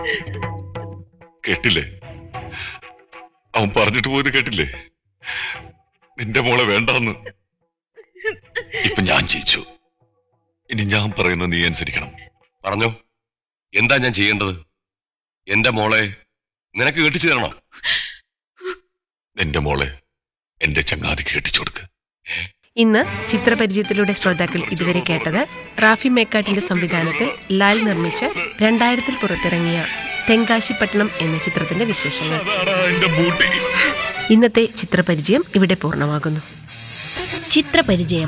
കേട്ടില്ലേ അവൻ പറഞ്ഞിട്ട് പോയത് കേട്ടില്ലേ നിന്റെ മോളെ വേണ്ടെന്ന് ഇപ്പൊ ഞാൻ ജയിച്ചു ഇനി ഞാൻ പറയുന്ന നീ അനുസരിക്കണം പറഞ്ഞോ എന്താ ഞാൻ ചെയ്യേണ്ടത് എന്റെ മോളെ നിനക്ക് കെട്ടിച്ചു തരണോ നിന്റെ മോളെ എന്റെ ചങ്ങാതി കേട്ടിച്ചു കൊടുക്ക് ഇന്ന് ചിത്രപരിചയത്തിലൂടെ ശ്രോതാക്കൾ ഇതുവരെ കേട്ടത് റാഫി മേക്കാട്ടിന്റെ സംവിധാനത്തിൽ ലാൽ നിർമ്മിച്ച് രണ്ടായിരത്തിൽ പുറത്തിറങ്ങിയ തെങ്കാശിപ്പട്ടണം എന്ന ചിത്രത്തിന്റെ വിശേഷങ്ങൾ അതാടാ എന്റെ ബൂട്ടി ഇന്നത്തെ ചിത്രപരിചയം ഇവിടെ പൂർണ്ണമാകുന്നു ചിത്രപരിചയം